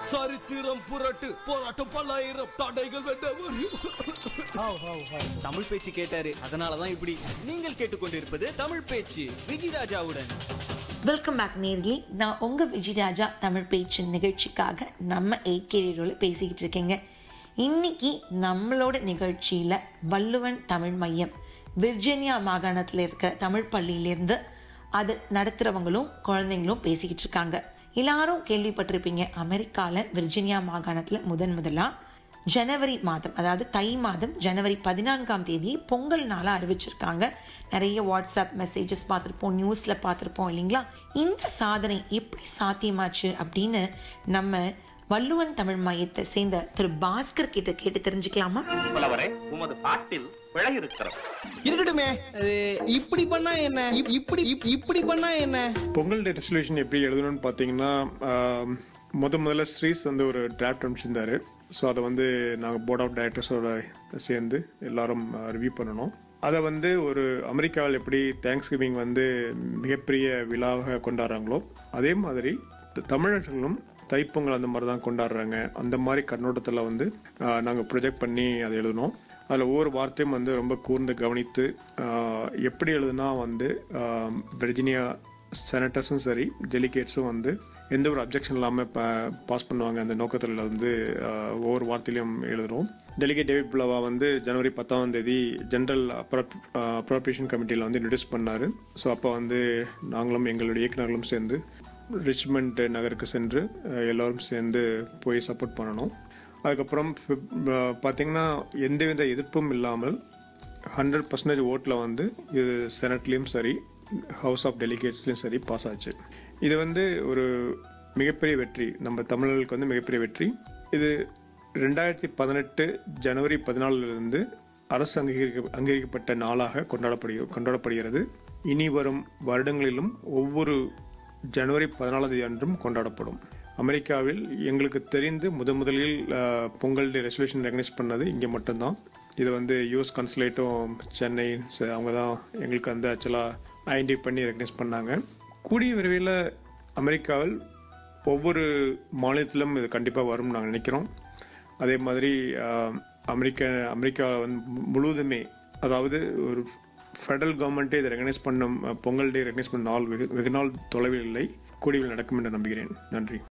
சரித்திரம் புரட்டு போராட்டம் பல்லாயிரம் தடைகள் வென்ற தமிழ் பேச்சு கேட்டாரு அதனாலதான் இப்படி நீங்கள் கேட்டுக்கொண்டிருப்பது தமிழ் பேச்சு விஜயராஜாவுடன் வெல்கம் பேக் நேர்களே நான் உங்கள் விஜயராஜா தமிழ் பேச்சு நிகழ்ச்சிக்காக நம்ம ஏகேரியோவில் பேசிக்கிட்டு இருக்கேங்க இன்னைக்கு நம்மளோட நிகழ்ச்சியில் வள்ளுவன் தமிழ் மையம் விர்ஜீனியா மாகாணத்தில் இருக்கிற தமிழ் பள்ளியிலேருந்து அது நடத்துகிறவங்களும் குழந்தைங்களும் பேசிக்கிட்டு இருக்காங்க எல்லாரும் கேள்விப்பட்டிருப்பீங்க அமெரிக்காவில் விர்ஜீனியா மாகாணத்தில் முதன் முதலாக ஜனவரி மாதம் அதாவது தை மாதம் ஜனவரி பதினான்காம் தேதி பொங்கல் நாளாக அறிவிச்சிருக்காங்க நிறைய வாட்ஸ்அப் மெசேஜஸ் பார்த்துருப்போம் நியூஸில் பார்த்துருப்போம் இல்லைங்களா இந்த சாதனை எப்படி சாத்தியமாச்சு அப்படின்னு நம்ம வள்ளுவன் தமிழ் மையத்தை சேர்ந்த திரு பாஸ்கர் கிட்ட கேட்டு தெரிஞ்சுக்கலாமா புலவரே உமது பாட்டில் பிழை இருக்கிறது இருக்கட்டுமே அது இப்படி பண்ணா என்ன இப்- இப்படி இப்- இப்படி பண்ணா என்ன பொங்கல் டே ரெசல்யூஷன் எப்படி எழுதணும்னு பார்த்தீங்கன்னா ஆம், முத முதல்ல ஸ்ரீஸ் வந்து ஒரு டிராஃப்ட் அனுப்பிச்சிருந்தாரு ஸோ அதை வந்து நாங்கள் போர்ட் ஆஃப் டைரக்டர்ஸோட சேர்ந்து எல்லாரும் ரிவ்யூ பண்ணணும் அதை வந்து ஒரு அமெரிக்காவில் எப்படி தேங்க்ஸ் கிவிங் வந்து மிகப்பெரிய விழாவாக கொண்டாடுறாங்களோ அதே மாதிரி த- தமிழர்களும் தைப்பொங்கல் அந்த மாதிரி தான் கொண்டாடுறாங்க அந்த மாதிரி கண்ணோட்டத்தில் வந்து நாங்கள் ப்ரொஜெக்ட் பண்ணி அதை எழுதணும் அதில் ஒவ்வொரு வார்த்தையும் வந்து ரொம்ப கூர்ந்து கவனித்து ஆஹ், எப்படி எழுதுனா வந்து ஆஹ், விர்ஜினியா செனட்டர்ஸும் சரி டெலிகேட்ஸும் வந்து எந்த ஒரு அப்ஜெக்ஷன் இல்லாமல் பாஸ் பண்ணுவாங்க அந்த நோக்கத்தில் வந்து ஆஹ், ஒவ்வொரு வார்த்தையிலையும் எழுதுறோம் டெலிகேட் டேவிட் புலவா வந்து ஜனவரி பத்தாம் தேதி ஜென்ரல் அப்ரோப்ரியேஷன் கமிட்டியில் வந்து இன்ட்ரடியூஸ் பண்ணார் ஸோ அப்போ வந்து நாங்களும் எங்களுடைய இயக்குநர்களும் சேர்ந்து ரிச்மண்ட் நகருக்கு சென்று அஹ், எல்லோரும் சேர்ந்து போய் சப்போர்ட் பண்ணணும் அதுக்கப்புறம் பிப்- அஹ், பார்த்தீங்கன்னா எந்தவித எதிர்ப்பும் இல்லாமல் ஹண்ட்ரட் பர்சன்டேஜ் ஓட்டில் வந்து இது செனட்லேயும் சரி ஹவுஸ் ஆஃப் டெலிகேட்ஸ்லேயும் சரி பாஸ் ஆச்சு இது வந்து ஒரு மிகப்பெரிய வெற்றி நம்ம தமிழர்களுக்கு வந்து மிகப்பெரிய வெற்றி இது ரெண்டாயிரத்தி பதினெட்டு ஜனவரி பதினாலிலிருந்து அரசு அங்கீகரிக்க அங்கீகரிக்கப்பட்ட நாளாக கொண்டாடப்படுக கொண்டாடப்படுகிறது இனி வரும் வருடங்களிலும் ஒவ்வொரு ஜனவரி பதினாலாம் தேதி அன்றும் கொண்டாடப்படும் அமெரிக்காவில் எங்களுக்கு தெரிந்து முத முதலில் அஹ், பொங்கல் டே ரெசல்யூஷன் ரெகனைஸ் பண்ணது இங்கே மட்டும்தான் இது வந்து யூஎஸ் கன்சுலேட்டும் சென்னை ச- அவங்க தான் எங்களுக்கு வந்து ஆக்சுவலாக ஐடென்டிஃபை பண்ணி ரெகனைஸ் பண்ணாங்க கூடிய விரைவில் அமெரிக்காவில் ஒவ்வொரு மாநிலத்திலும் இது கண்டிப்பாக வரும்னு நாங்கள் நினைக்கிறோம் அதே மாதிரி அஹ், அமெரிக்க அமெரிக்கா வந்து மு- முழுவதுமே அதாவது ஒரு ஃபெடரல் கவர்மெண்ட்டே இதை ரெகனைஸ் பண்ண பொங்கல் டே ரெகனைஸ் பண்ண நாள் வெகு வெகு நாள் தொலைவில் இல்லை கூடியில் நடக்கும் என்று நம்புகிறேன் நன்றி